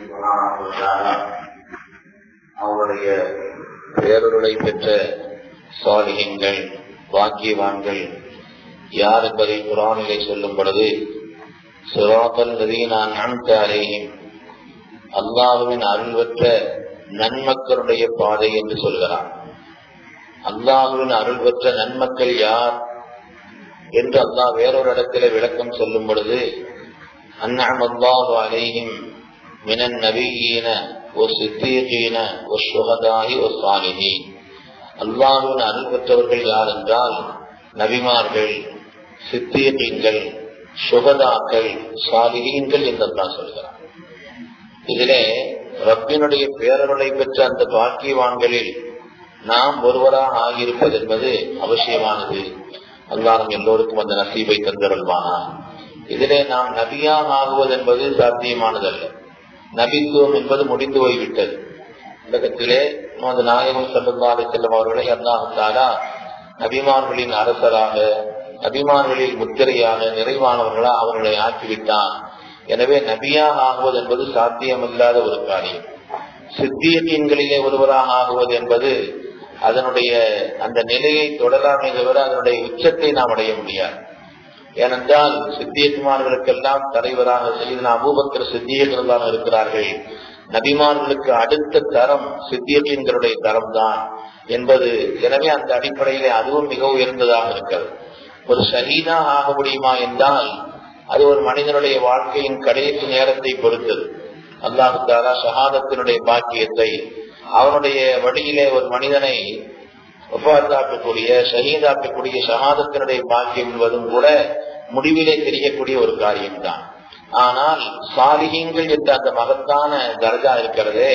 அவருடைய பேரொருளை பெற்ற சாலிகங்கள் வாக்கியவான்கள் யார் என்பதை குரானிலே சொல்லும் பொழுது சிராபல் நதியினான் அனுத்த அலையும் அல்லாஹுவின் அருள் பெற்ற நன்மக்களுடைய பாதை என்று சொல்கிறான் அல்லாஹுவின் அருள் பெற்ற நன்மக்கள் யார் என்று அல்லாஹ் வேறொரு இடத்திலே விளக்கம் சொல்லும் பொழுது அந்நாம் அல்லாஹு அலையும் மினன் நபியீன ஒரு சித்தியீன ஒரு சுகதாகி ஒரு சாலினி அல்லாஹுவின் அருள் பெற்றவர்கள் யார் என்றால் நபிமார்கள் சித்தியீன்கள் சுகதாக்கள் சாலிகீன்கள் என்று அல்லாஹ் சொல்கிறார் இதிலே ரப்பினுடைய பேரருளை பெற்ற அந்த பாக்கியவான்களில் நாம் ஒருவராக ஆகியிருப்பது என்பது அவசியமானது அல்லாஹ் எல்லோருக்கும் அந்த நசீபை தந்தருள்வானா இதிலே நாம் நபியாக ஆகுவது என்பது சாத்தியமானதல்ல நபித்துவம் என்பது முடிந்து போய்விட்டது உலகத்திலே நமது நாயகம் செல்லுந்தாலை செல்லும் அவர்களை அல்லாஹாலா நபிமார்களின் அரசராக நபிமார்களில் முத்திரையாக நிறைவானவர்களா அவர்களை ஆக்கிவிட்டான் எனவே நபியாக ஆகுவது என்பது சாத்தியமில்லாத ஒரு காரியம் சித்தியங்களிலே ஒருவராக ஆகுவது என்பது அதனுடைய அந்த நிலையை தொடராமே தவிர அதனுடைய உச்சத்தை நாம் அடைய முடியாது ஏனென்றால் சித்தியகுமார்களுக்கெல்லாம் தலைவராக செய்தன அபூபக்கர் சித்தியர்களாக இருக்கிறார்கள் நபிமார்களுக்கு அடுத்த தரம் சித்தியர்களுடைய தரம் தான் என்பது எனவே அந்த அடிப்படையிலே அதுவும் மிக உயர்ந்ததாக இருக்கிறது ஒரு ஷஹீதா ஆக முடியுமா என்றால் அது ஒரு மனிதனுடைய வாழ்க்கையின் கடைசி நேரத்தை பொறுத்தது அல்லாஹு தாலா ஷஹாதத்தினுடைய பாக்கியத்தை அவனுடைய வழியிலே ஒரு மனிதனை ஒப்பாத்தாக்கக்கூடிய ஷஹீதாக்கக்கூடிய ஷஹாதத்தினுடைய பாக்கியம் என்பதும் கூட முடிவிலே தெரியக்கூடிய ஒரு காரியம்தான் ஆனால் சாலிகங்கள் என்ற அந்த மகத்தான தர்கா இருக்கிறதே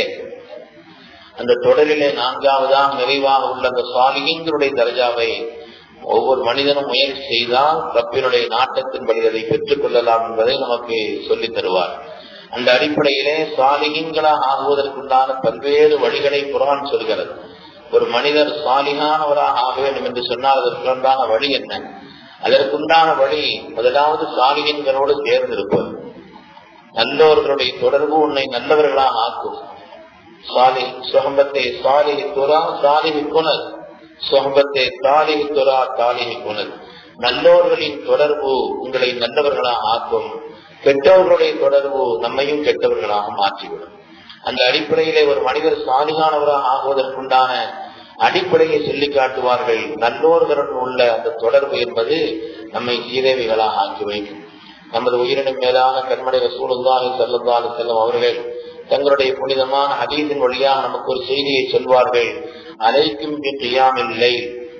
அந்த தொடரிலே நான்காவதாக நிறைவாக உள்ள அந்த சாலிகங்களுடைய தர்ஜாவை ஒவ்வொரு மனிதனும் முயற்சி செய்தால் ரப்பினுடைய நாட்டத்தின்படி அதை பெற்றுக் கொள்ளலாம் என்பதை நமக்கு சொல்லித் தருவார் அந்த அடிப்படையிலே சாலிகங்களாக ஆகுவதற்குண்டான பல்வேறு வழிகளை குரான் சொல்கிறது ஒரு மனிதர் சாலிகானவராக ஆக வேண்டும் என்று சொன்னால் அதற்குண்டான வழி என்ன அதற்குண்டான வழி முதலாவது சாலிகன்களோடு சேர்ந்திருப்பது நல்லவர்களுடைய தொடர்பு உன்னை நல்லவர்களாக ஆக்கும் சாலி சுகம்பத்தை சாலிகி துரா சாலிகி குணல் சுகம்பத்தை தாலிகி துரா தாலிகி குணல் நல்லோர்களின் தொடர்பு உங்களை நல்லவர்களாக ஆக்கும் கெட்டவர்களுடைய தொடர்பு நம்மையும் கெட்டவர்களாக மாற்றிவிடும் அந்த அடிப்படையிலே ஒரு மனிதர் சாலிகானவராக ஆகுவதற்குண்டான அடிப்படையை சொல்லி காட்டுவார்கள் நல்லோர்களுடன் உள்ள அந்த தொடர்பு என்பது நம்மை சீதேவிகளாக ஆக்கி வைக்கும் நமது உயிரினும் மேலான கண்மடை சூழந்தாலி செல்லந்தாலி செல்லும் அவர்கள் தங்களுடைய புனிதமான அதீதின் வழியாக நமக்கு ஒரு செய்தியை சொல்வார்கள் அலைக்கும் இல்லை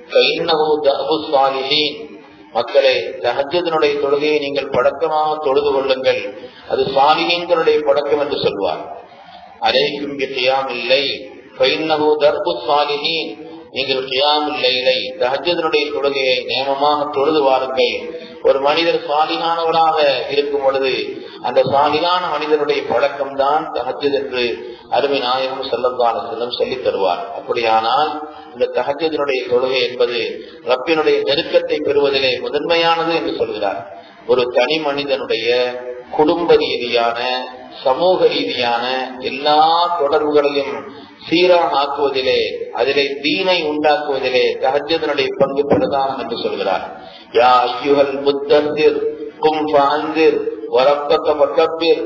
மக்களே தஹஜதனுடைய தொழுகையை நீங்கள் பழக்கமாக தொழுது கொள்ளுங்கள் அது சாலிகங்களுடைய பழக்கம் என்று சொல்வார் அலைக்கும் இல்லை தர்பு சாலிகின் நீங்கள் கியாமில்லை தஹஜதனுடைய தொழுகையை நியமமாக தொழுது வாருங்கள் ஒரு மனிதர் சாலிகானவராக இருக்கும் பொழுது அந்த சாலிகான மனிதனுடைய பழக்கம் தான் தஹஜத் என்று அருமை நாயகம் செல்லந்தான செல்லம் சொல்லித் தருவார் அப்படியானால் இந்த தஹஜதனுடைய தொழுகை என்பது ரப்பினுடைய நெருக்கத்தை பெறுவதிலே முதன்மையானது என்று சொல்கிறார் ஒரு தனி மனிதனுடைய குடும்ப ரீதியான சமூக ரீதியான எல்லா தொடர்புகளையும் சீராக ஆக்குவதிலே அதிலே தீனை உண்டாக்குவதிலே தஹஜதனுடைய பங்கு பிரதானம் என்று சொல்கிறார் யா ஐயுகல் முத்தந்திர் கும் பாந்திர் வரப்பக்க பக்கப்பிர்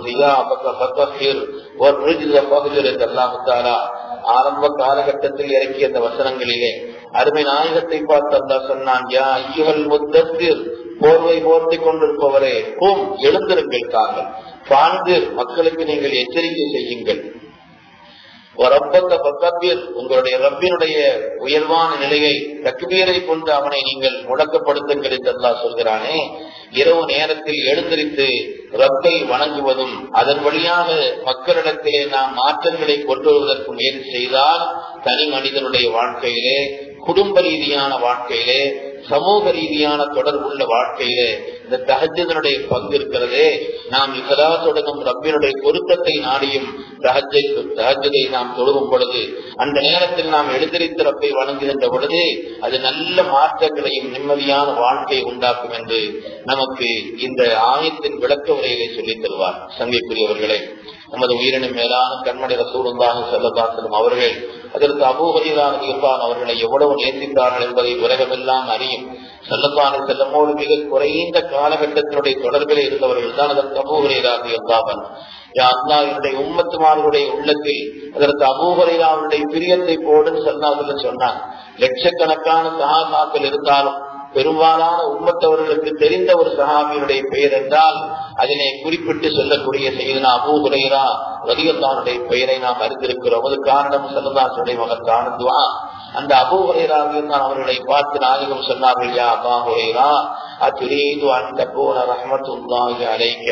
ஆரம்ப காலகட்டத்தில் இறக்கிய அந்த வசனங்களிலே அருமை நாயகத்தை பார்த்து அல்லா சொன்னான் யா ஐயுகல் முத்தந்திர் போர்வை போர்த்தி கொண்டிருப்பவரே கும் எழுந்திருங்கள் தாங்கள் பாந்திர் மக்களுக்கு நீங்கள் எச்சரிக்கை செய்யுங்கள் உங்களுடைய ரப்பினுடைய உயர்வான நிலையை தக்பீரை கொண்டு அவனை நீங்கள் முடக்கப்படுத்துங்கள் என்று அல்லா சொல்கிறானே இரவு நேரத்தில் எழுந்திருத்து ரப்பை வணங்குவதும் அதன் வழியாக மக்களிடத்திலே நாம் மாற்றங்களை கொண்டு வருவதற்கு முயற்சி செய்தால் தனி மனிதனுடைய வாழ்க்கையிலே குடும்ப ரீதியான வாழ்க்கையிலே சமூக ரீதியான தொடர்புள்ள வாழ்க்கையிலே இந்த தகஜதனுடைய பங்கு இருக்கிறதே நாம் இசலாத்துடனும் ரப்பினுடைய பொருத்தத்தை நாடியும் தகஜை தகஜதை நாம் தொழுகும் பொழுது அந்த நேரத்தில் நாம் எழுந்திரித்து ரப்பை வணங்குகின்ற பொழுது அது நல்ல மாற்றங்களையும் நிம்மதியான வாழ்க்கையை உண்டாக்கும் என்று நமக்கு இந்த ஆயத்தின் விளக்க உரையிலே சொல்லித் தருவார் சங்கைக்குரியவர்களே நமது உயிரினும் மேலான கண்மணி ரசூலுல்லாஹி ஸல்லல்லாஹு அவர்கள் அதற்கு அபூஹரீரான இருப்பான் அவர்களை எவ்வளவு நேசித்தார்கள் என்பதை உலகமெல்லாம் அறியும் செல்லத்தான செல்லமோடு மிக குறைந்த காலகட்டத்தினுடைய தொடர்பில் இருந்தவர்கள் தான் அதற்கு அபூஹரீராக இருந்தாவன் அல்லா என்னுடைய உம்மத்துமார்களுடைய உள்ளத்தில் அதற்கு அபூஹரீராவுடைய பிரியத்தை போடுன்னு சொன்னார்கள் சொன்னான் லட்சக்கணக்கான சகாபாக்கள் இருந்தாலும் பெரும்பாலான உம்மத்தவர்களுக்கு தெரிந்த ஒரு சஹாபியுடைய பெயர் என்றால் அதனை குறிப்பிட்டு சொல்லக்கூடிய செய்தனா அபூஹுரைரா ரதியல்லானுடைய பெயரை நாம் அறிந்திருக்கிறோம் அது காரணம் செல்லதாசுடைய மகன் காணுதுவா அந்த அபூஹுரைராவையும் தான் அவர்களை பார்த்து நாயகம் சொன்னார்கள் யா அபாஹுரைரா அத்துரீது அந்த போன ரஹமத்துல்லாஹி அலைக்க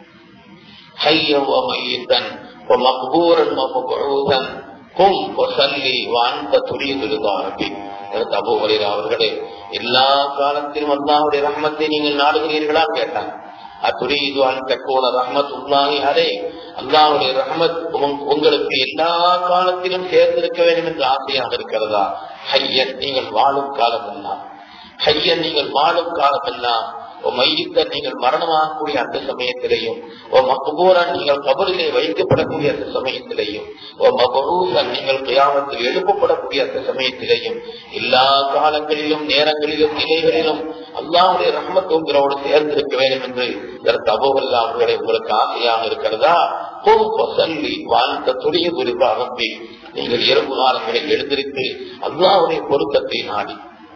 ஹையம் وميتا ومقبورا ومبعوثا قم وصلي وانت تريد رضا ربك அபு ஹுரைரா அவர்களே எல்லா காலத்திலும் அல்லாவுடைய ரஹமத்தை நீங்கள் நாடுகிறீர்களா கேட்டாங்க அத்துரீது அன் தக்கோன ரஹமத் உல்லாஹி அரே அல்லாவுடைய ரஹமத் உங்களுக்கு எல்லா காலத்திலும் சேர்ந்திருக்க வேண்டும் என்று ஆசையாக இருக்கிறதா ஹையன் நீங்கள் வாழும் காலம் எல்லாம் ஹையன் நீங்கள் வாழும் காலம் எல்லாம் மையத்த நீங்கள் மரணமாகக்கூடிய அந்த சமயத்திலையும் ஓ மக்குபூரன் நீங்கள் கபரிலே வைக்கப்படக்கூடிய அந்த சமயத்திலையும் ஓ மபரூசன் நீங்கள் கியாமத்தில் எழுப்பப்படக்கூடிய அந்த சமயத்திலையும் எல்லா காலங்களிலும் நேரங்களிலும் நிலைகளிலும் அல்லாவுடைய ரஹமத் உங்களோடு சேர்ந்திருக்க வேண்டும் என்று இதற்கு அபோகல்லா அவர்களை உங்களுக்கு ஆசையாக இருக்கிறதா சொல்லி வாழ்ந்த துரிய குறிப்பாக நீங்கள் இரவு காலங்களில் எழுந்திருத்து அல்லாவுடைய பொருத்தத்தை நாடி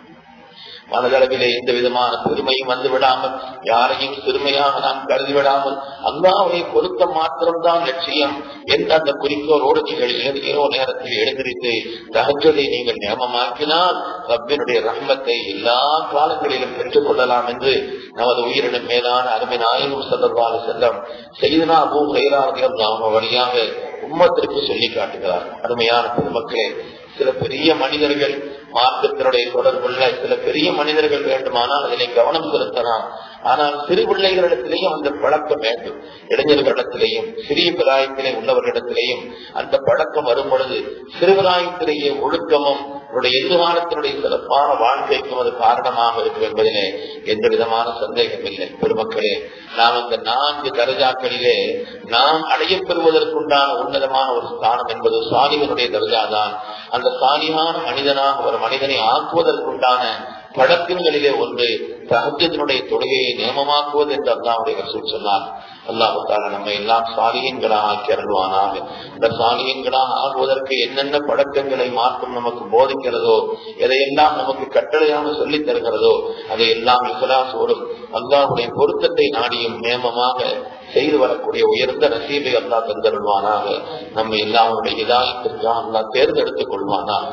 மனதளவிலே எந்த விதமான பெருமையும் வந்து விடாமல் யாரையும் சிறுமையாக நாம் கருதி விடாமல் அல்லாவுடைய பொருத்தம் மாத்திரம்தான் லட்சியம் எந்த அந்த குறிக்கோளோடு நீங்கள் இரவு நேரத்தில் எழுந்திரித்து தகஜதை நீங்கள் நியமமாக்கினால் ரப்பினுடைய ரஹ்மத்தை எல்லா காலங்களிலும் பெற்றுக் கொள்ளலாம் என்று நமது உயிரினும் மேலான அருமை நாயகம் செல்லவாறு செல்லம் செய்தனா பூ கைரார்கள் நாம் வழியாக உம்மத்திற்கு சொல்லி காட்டுகிறார் அருமையான பொதுமக்களே சில பெரிய மனிதர்கள் மார்க்கத்தினுடைய தொடர்புள்ள சில பெரிய மனிதர்கள் வேண்டுமானால் அதிலே கவனம் செலுத்தலாம் ஆனால் சிறு பிள்ளைகளிடத்திலேயும் அந்த பழக்கம் வேண்டும் இளைஞர்களிடத்திலேயும் சிறிய பிராயத்திலே உள்ளவர்களிடத்திலேயும் அந்த பழக்கம் வரும் பொழுது சிறுபிராயத்திலேயே ஒழுக்கமும் அவருடைய எதிர்காலத்தினுடைய சிறப்பான வாழ்க்கைக்கும் அது காரணமாக இருக்கும் என்பதிலே எந்த விதமான சந்தேகம் இல்லை பெருமக்களே நாம் இந்த நான்கு தரஜாக்களிலே நாம் அடையப்பெறுவதற்குண்டான உன்னதமான ஒரு ஸ்தானம் என்பது சாலிகனுடைய தரஜாதான் அந்த சாலியான மனிதனாக ஒரு மனிதனை ஆக்குவதற்குண்டான பழக்கங்களிலே ஒன்று சகஜத்தினுடைய தொழுகையை நியமமாக்குவது என்று அல்லாவுடைய ரசூல் சொன்னார் அல்லாஹால நம்ம எல்லாம் சாலியன்களாக ஆக்கி அருள்வானாக இந்த சாலியன்களாக ஆகுவதற்கு என்னென்ன பழக்கங்களை மாற்றம் நமக்கு போதிக்கிறதோ எதையெல்லாம் நமக்கு கட்டளையாக சொல்லித் தருகிறதோ அதையெல்லாம் இசலாசோடும் அல்லாஹுடைய பொருத்தத்தை நாடியும் நியமமாக செய்து வரக்கூடிய உயர்ந்த நசீபை அல்லா தந்தருள்வானாக நம்ம எல்லாருடைய இதாயத்திற்காக அல்லா தேர்ந்தெடுத்துக் கொள்வானாக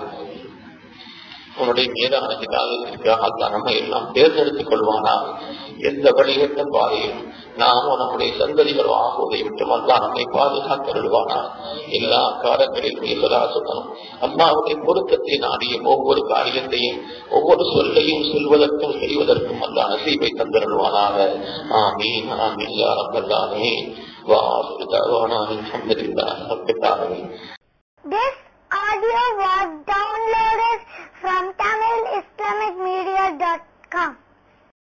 உன்னுடைய மீதான இதாயத்திற்காக அல்லா நம்ம எல்லாம் தேர்ந்தெடுத்துக் கொள்வானா எந்த வழிகட்ட பாதையும் நாமும் நம்முடைய சந்ததிகளோ ஆகுவதை விட்டு அல்லா நம்மை பாதுகாத்தருள்வானா எல்லா காலங்களிலும் எல்லாசுத்தனும் அம்மாவுடைய பொருத்தத்தை நாடியும் ஒவ்வொரு காரியத்தையும் ஒவ்வொரு சொல்லையும் சொல்வதற்கும் செய்வதற்கும் அல்லா நசீபை தந்தருள்வானாக ஆமீன் ஆமீன் யா ரப்பல்லாமே வாசுரு தருவானா அல்ஹம்துலில்லாஹ் ரப்பில் ஆலமீன் This audio was downloaded from Tamil